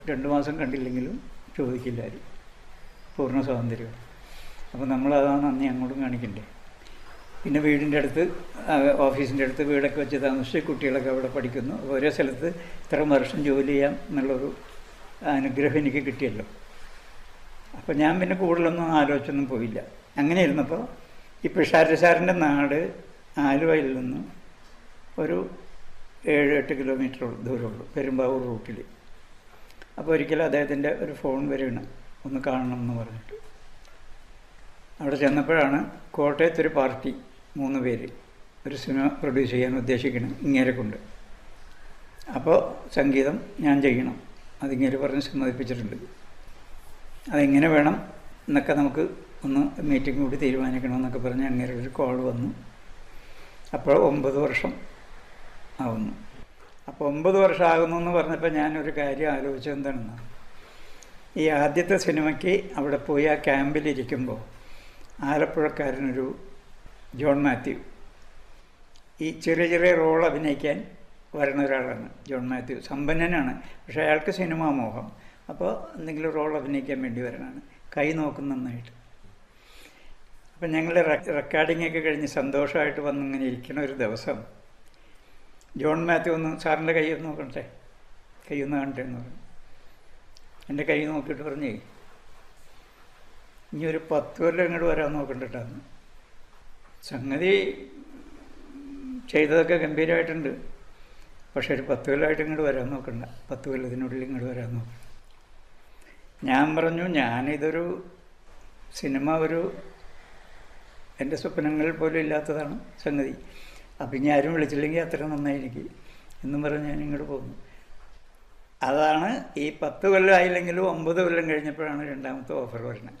രണ്ട് മാസം കണ്ടില്ലെങ്കിലും ചോദിക്കില്ല ആരും പൂർണ്ണ സ്വാതന്ത്ര്യം അപ്പോൾ നമ്മളതാണ് നന്ദി അങ്ങോട്ടും കാണിക്കണ്ടേ പിന്നെ വീടിൻ്റെ അടുത്ത് ആ, ഓഫീസിൻ്റെ അടുത്ത് വീടൊക്കെ വെച്ച് താമസിച്ച് കുട്ടികളൊക്കെ അവിടെ പഠിക്കുന്നു ഓരോ സ്ഥലത്ത് ഇത്ര വർഷം ജോലി ചെയ്യാം എന്നുള്ളൊരു അനുഗ്രഹം എനിക്ക് കിട്ടിയല്ലോ അപ്പോൾ ഞാൻ പിന്നെ കൂടുതലൊന്നും ആലോചിച്ചൊന്നും പോയില്ല അങ്ങനെ ഇരുന്നപ്പോൾ ഈ പിഷാര സാറിൻ്റെ നാട് ആലുവയിൽ നിന്ന് ഒരു ഏഴ് എട്ട് കിലോമീറ്റർ ദൂരമുള്ളൂ പെരുമ്പാവൂർ റൂട്ടിൽ അപ്പോൾ ഒരിക്കലും അദ്ദേഹത്തിൻ്റെ ഒരു ഫോൺ വരികയാണ് ഒന്ന് കാണണം എന്ന് പറഞ്ഞിട്ട് അവിടെ ചെന്നപ്പോഴാണ് കോട്ടയത്തൊരു പാർട്ടി മൂന്ന് പേര് ഒരു സിനിമ പ്രൊഡ്യൂസ് ചെയ്യാൻ ഉദ്ദേശിക്കണം ഇങ്ങേരെ കൊണ്ട് അപ്പോൾ സംഗീതം ഞാൻ ചെയ്യണം അതിങ്ങേര് പറഞ്ഞ് സമ്മതിപ്പിച്ചിട്ടുണ്ട് അതെങ്ങനെ വേണം എന്നൊക്കെ നമുക്ക് ഒന്ന് മീറ്റിംഗ് കൂടി തീരുമാനിക്കണം എന്നൊക്കെ പറഞ്ഞ് അങ്ങനെ ഒരു കോൾ വന്നു അപ്പോൾ ഒമ്പത് വർഷം ആവുന്നു അപ്പോൾ ഒമ്പത് വർഷം ആകുന്നു എന്ന് പറഞ്ഞപ്പോൾ ഞാനൊരു കാര്യം ആലോചിച്ചത് എന്താണെന്ന് ഈ ആദ്യത്തെ സിനിമയ്ക്ക് അവിടെ പോയി ആ ക്യാമ്പിലിരിക്കുമ്പോൾ ആലപ്പുഴക്കാരനൊരു ജോൺ മാത്യു ഈ ചെറിയ ചെറിയ റോൾ അഭിനയിക്കാൻ വരുന്ന ഒരാളാണ് ജോൺ മാത്യു സമ്പന്നനാണ് പക്ഷേ അയാൾക്ക് സിനിമാ മോഹം അപ്പോൾ എന്തെങ്കിലും റോൾ അഭിനയിക്കാൻ വേണ്ടി വരണതാണ് കൈ നോക്കും നന്നായിട്ട് അപ്പം ഞങ്ങൾ റെക്കോർഡിംഗ് ഒക്കെ കഴിഞ്ഞ് സന്തോഷമായിട്ട് വന്നിങ്ങനെ ഇരിക്കണ ഒരു ദിവസം ജോൺ മാത്യു ഒന്ന് സാറിൻ്റെ കൈ ഒന്ന് നോക്കട്ടെ കൈ ഒന്ന് കാണട്ടെ എന്ന് പറഞ്ഞു എൻ്റെ കൈ നോക്കിയിട്ട് പറഞ്ഞേ ഇനി ഒരു പത്ത് കൊല്ലം ഇങ്ങോട്ട് വരാൻ നോക്കണ്ടിട്ടാന്ന് സംഗതി ചെയ്തതൊക്കെ ഗംഭീരമായിട്ടുണ്ട് പക്ഷെ ഒരു പത്ത് കൊല്ലമായിട്ട് ഇങ്ങോട്ട് വരാൻ നോക്കണ്ട പത്ത് കൊല്ലത്തിനുള്ളിൽ ഇങ്ങോട്ട് വരാൻ നോക്കണ്ട ഞാൻ പറഞ്ഞു ഞാനിതൊരു സിനിമ ഒരു എൻ്റെ സ്വപ്നങ്ങളിൽ പോലും ഇല്ലാത്തതാണ് സംഗതി അപ്പം ഇനി ആരും വിളിച്ചില്ലെങ്കിൽ അത്ര നന്നായിരിക്കും എന്നും പറഞ്ഞ് ഞാൻ ഇങ്ങോട്ട് പോകുന്നു അതാണ് ഈ പത്ത് കൊല്ലം ആയില്ലെങ്കിലും ഒമ്പത് കൊല്ലം കഴിഞ്ഞപ്പോഴാണ് രണ്ടാമത്തെ ഓഫർ വരുന്നത്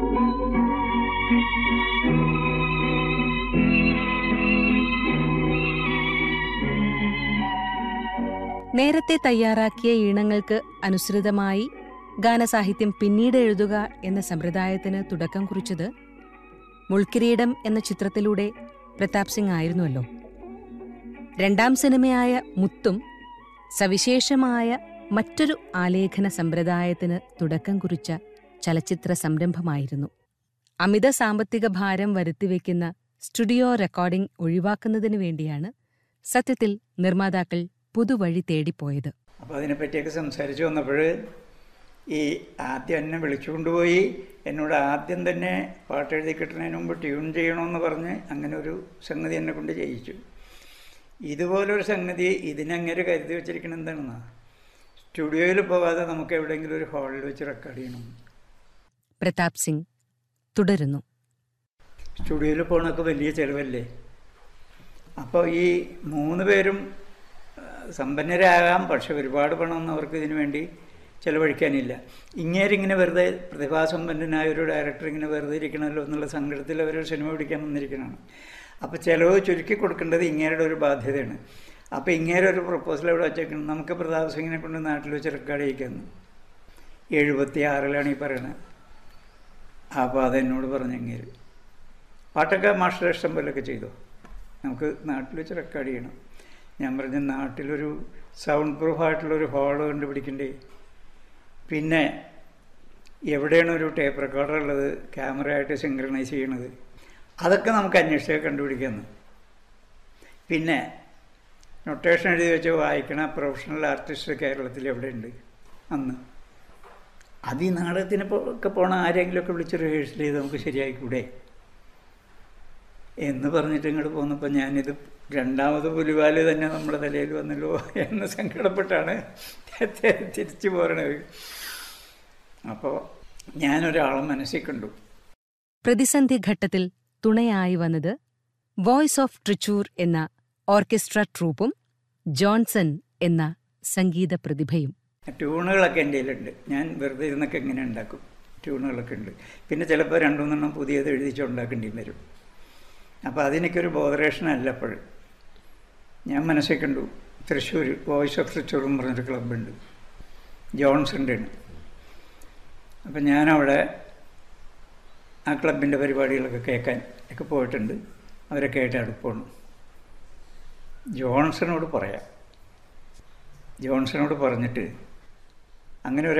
നേരത്തെ തയ്യാറാക്കിയ ഈണങ്ങൾക്ക് അനുസൃതമായി ഗാനസാഹിത്യം പിന്നീട് എഴുതുക എന്ന സമ്പ്രദായത്തിന് തുടക്കം കുറിച്ചത് മുൾക്കിരീടം എന്ന ചിത്രത്തിലൂടെ പ്രതാപ് സിംഗ് ആയിരുന്നുവല്ലോ രണ്ടാം സിനിമയായ മുത്തും സവിശേഷമായ മറ്റൊരു ആലേഖന സമ്പ്രദായത്തിന് തുടക്കം കുറിച്ച ചലച്ചിത്ര സംരംഭമായിരുന്നു അമിത സാമ്പത്തിക ഭാരം വരുത്തിവെക്കുന്ന സ്റ്റുഡിയോ റെക്കോർഡിംഗ് ഒഴിവാക്കുന്നതിനു വേണ്ടിയാണ് സത്യത്തിൽ നിർമ്മാതാക്കൾ പുതുവഴി തേടിപ്പോയത് അപ്പോൾ അതിനെപ്പറ്റിയൊക്കെ സംസാരിച്ച് വന്നപ്പോൾ ഈ ആദ്യം എന്നെ വിളിച്ചുകൊണ്ടുപോയി എന്നോട് ആദ്യം തന്നെ പാട്ട് എഴുതി കിട്ടുന്നതിന് മുമ്പ് ട്യൂൺ ചെയ്യണമെന്ന് പറഞ്ഞ് അങ്ങനെ ഒരു സംഗതി എന്നെ കൊണ്ട് ചെയ്യിച്ചു ഇതുപോലൊരു സംഗതി ഇതിനങ്ങനെ കരുതി വെച്ചിരിക്കണം എന്താണെന്നാ സ്റ്റുഡിയോയിൽ പോകാതെ നമുക്ക് എവിടെയെങ്കിലും ഒരു ഹാളിൽ വെച്ച് റെക്കോർഡ് ചെയ്യണം പ്രതാപ് സിംഗ് തുടരുന്നു സ്റ്റുഡിയോയിൽ പോകണമൊക്കെ വലിയ ചിലവല്ലേ അപ്പോൾ ഈ മൂന്ന് പേരും ആ, സമ്പന്നരാകാം പക്ഷെ ഒരുപാട് പണമൊന്നും അവർക്ക് ഇതിനു വേണ്ടി ചിലവഴിക്കാനില്ല ഇങ്ങേരിങ്ങനെ വെറുതെ പ്രതിഭാസമ്പന്നനായ ഒരു ഡയറക്ടർ ഇങ്ങനെ വെറുതെ ഇരിക്കണമല്ലോ എന്നുള്ള സങ്കടത്തിൽ അവരൊരു സിനിമ പിടിക്കാൻ വന്നിരിക്കണതാണ് അപ്പോൾ ചിലവ് ചുരുക്കി കൊടുക്കേണ്ടത് ഇങ്ങേരുടെ ഒരു ബാധ്യതയാണ് അപ്പോൾ ഇങ്ങേരെ ഒരു പ്രപ്പോസൽ ഇവിടെ വെച്ചേക്കണം നമുക്ക് പ്രതാപ് സിംഗിനെ കൊണ്ട് നാട്ടിൽ വെച്ച് റെക്കോർഡ് ചെയ്യിക്കുന്നു എഴുപത്തി ആറിലാണ് ഈ പറയണത് അപ്പോൾ അതെന്നോട് പറഞ്ഞു അങ്ങേര് പാട്ടൊക്കെ മാസ്റ്റർ ഇഷ്ടം പോലൊക്കെ ചെയ്തു നമുക്ക് നാട്ടിൽ വെച്ച് റെക്കോർഡ് ചെയ്യണം ഞാൻ പറഞ്ഞ നാട്ടിലൊരു സൗണ്ട് പ്രൂഫ് ആയിട്ടുള്ളൊരു ഹാള് കണ്ടുപിടിക്കണ്ടേ പിന്നെ എവിടെയാണ് ഒരു ടേപ്പ് റെക്കോർഡർ ഉള്ളത് ക്യാമറ ആയിട്ട് സിങ്ക്രണൈസ് ചെയ്യണത് അതൊക്കെ നമുക്ക് അന്വേഷിച്ച് കണ്ടുപിടിക്കാമെന്ന് പിന്നെ നൊട്ടേഷൻ എഴുതി വെച്ച് വായിക്കണ പ്രൊഫഷണൽ ആർട്ടിസ്റ്റ് കേരളത്തിൽ എവിടെയുണ്ട് അന്ന് അത് ഈ നാടകത്തിന് പോ- ഒക്കെ പോണ ആരെങ്കിലുമൊക്കെ വിളിച്ച് റിഹേഴ്സൽ ചെയ്ത് നമുക്ക് ശരിയായിക്കൂടെ എന്ന് പറഞ്ഞിട്ട് ഇങ്ങോട്ട് പോന്നപ്പോൾ ഞാനിത് രണ്ടാമത് പുലിവാല് തന്നെ നമ്മുടെ തലയിൽ വന്നല്ലോ എന്ന് സങ്കടപ്പെട്ടാണ് തിരിച്ചു പോരണത് അപ്പോൾ ഞാനൊരാളെ മനസ്സിൽ കണ്ടു പ്രതിസന്ധി ഘട്ടത്തിൽ തുണയായി വന്നത് വോയ്സ് ഓഫ് ട്രിച്ചൂർ എന്ന ഓർക്കസ്ട്ര ട്രൂപ്പും ജോൺസൺ എന്ന സംഗീത പ്രതിഭയും ട്യൂണുകളൊക്കെ എൻ്റെ കയ്യിലുണ്ട് ഞാൻ വെറുതെ ഇരുന്നൊക്കെ ഇങ്ങനെ ഉണ്ടാക്കും ട്യൂണുകളൊക്കെ ഉണ്ട് പിന്നെ ചിലപ്പോൾ രണ്ടുമൂന്നെണ്ണം പുതിയത് എഴുതിച്ച് ഉണ്ടാക്കേണ്ടി വരും അപ്പോൾ അതിനൊക്കെ ഒരു ബോധറേഷൻ അല്ല അപ്പോൾ ഞാൻ മനസ്സിൽ കണ്ടു തൃശ്ശൂർ വോയിസ് ഓഫ് തൃശ്ശൂർ എന്ന് പറഞ്ഞൊരു ക്ലബ്ബുണ്ട് ജോൺസൻ്റെ ആണ് അപ്പം ഞാനവിടെ ആ ക്ലബിൻ്റെ പരിപാടികളൊക്കെ കേൾക്കാൻ ഒക്കെ പോയിട്ടുണ്ട് അവരൊക്കെ ആയിട്ട് അടുപ്പമാണ് ജോൺസണോട് പറയാം ജോൺസണോട് പറഞ്ഞിട്ട് അങ്ങനെ ഒരു